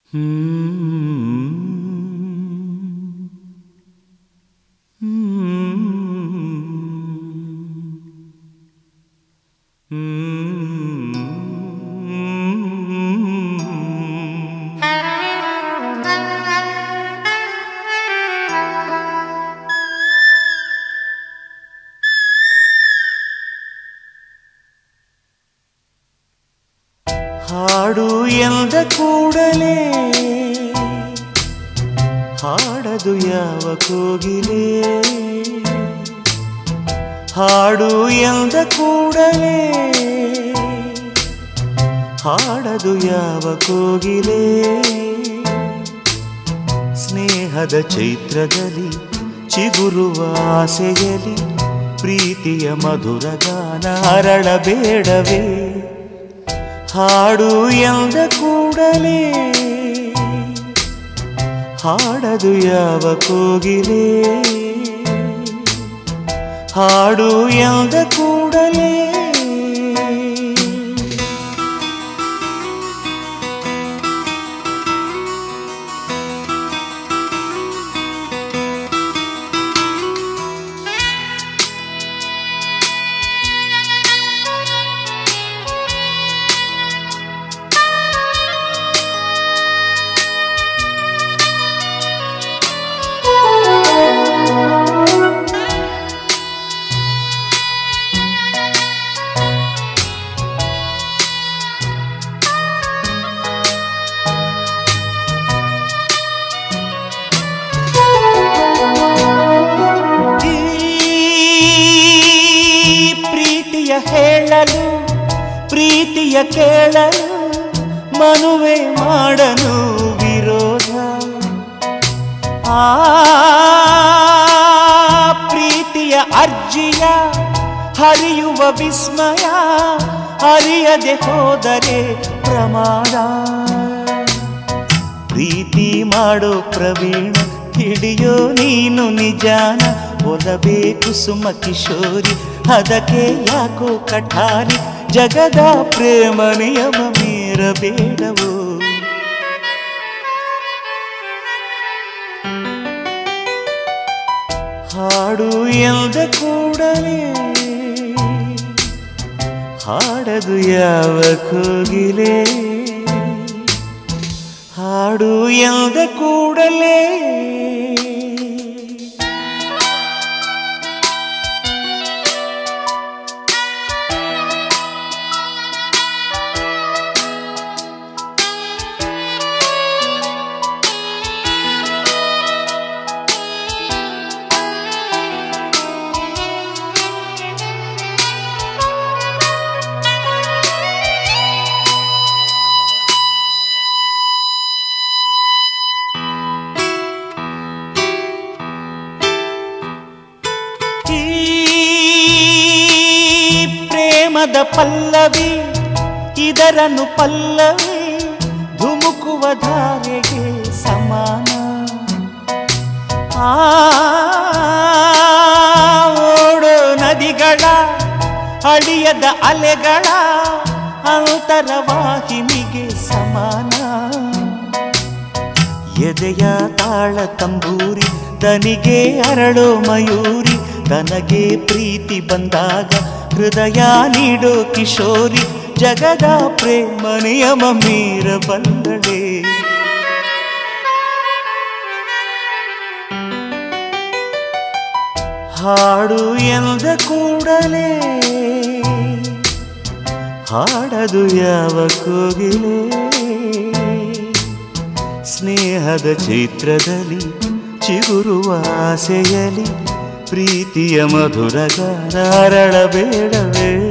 ಹಾಡು ಎಂದ ಕೂಡಲೇ ಹಾಡದು ಯಾವ ಕೋಗಿಲೆ ಹಾಡು ಎಂದ ಕೂಡಲೇ ಹಾಡದು ಯಾವ ಕೋಗಿಲೆ ಸ್ನೇಹದ ಚೈತ್ರದಲ್ಲಿ ಚಿಗುರುವ ಆಸೆಯಲ್ಲಿ ಪ್ರೀತಿಯ ಮಧುರ ಗಾನ ಅರಳಬೇಡವೇ ಹಾಡು ಎಂದ ಕೂಡಲೇ ಹಾಡದು ಯಾವ ಕೋಗಿಲೆ ಹಾಡು ಎಂದ ಕೂಡಲೇ ಈ ಪ್ರೀತಿಯ ಹೇಳಲು ಪ್ರೀತಿಯ ಕೇಳಲು ಮನುವೆ ಮಾಡನು ವಿರೋಧ ಆ ಪ್ರೀತಿಯ ಅರ್ಜಿಯ ಹರಿಯುವ ವಿಸ್ಮಯ ಅರಿಯದೆ ಹೋದರೆ ಪ್ರಮಾದ ಪ್ರೀತಿ ಮಾಡೋ ಪ್ರವೀಣ ಹಿಡಿಯೋ ನೀನು ನಿಜಾನ ಒಲಬೇಕು ಸುಮ ಕಿಶೋರಿ ಅದಕ್ಕೆ ಯಾಕೋ ಕಠಾರಿ ಜಗದ ಪ್ರೇಮ ನಿಯಮ ಮೀರಬೇಡವೋ ಹಾಡು ಎಂದ ಕೂಡಲೇ ಹಾಡದು ಯಾವ ಕೋಗಿಲೆ ಹಾಡು ಎಂದ ಕೂಡಲೇ ಈ ಪ್ರೇಮದ ಪಲ್ಲವಿ ಇದರನ್ನು ಪಲ್ಲವಿ ಧುಮುಕುವ ಧಾರೆಗೆ ಸಮಾನ ಆ ಓಡೋ ನದಿಗಳ ಅಡಿಯದ ಅಲೆಗಳ ಅಂತರವಾಹಿನಿಗೆ ಸಮಾನ ಎದೆಯ ತಾಳ ತಂಬೂರಿ ತನಿಗೆ ಅರಳೋ ಮಯೂರಿ ತನಗೆ ಪ್ರೀತಿ ಬಂದಾಗ ಹೃದಯ ನೀಡೋ ಕಿಶೋರಿ ಜಗದ ಪ್ರೇಮ ನಿಯಮ ಮೀರ ಬಂದಳೆ ಹಾಡು ಎಂದ ಕೂಡಲೇ ಹಾಡದು ಯಾವ ಕೋಗಿಲೆ ಸ್ನೇಹದ ಚಿತ್ರದಲ್ಲಿ ಚಿಗುರುವ ಆಸೆಯಲಿ ಪ್ರೀತಿಯ ಮಧುರ ಗಾನ ಅರಳಬೇಡವೇ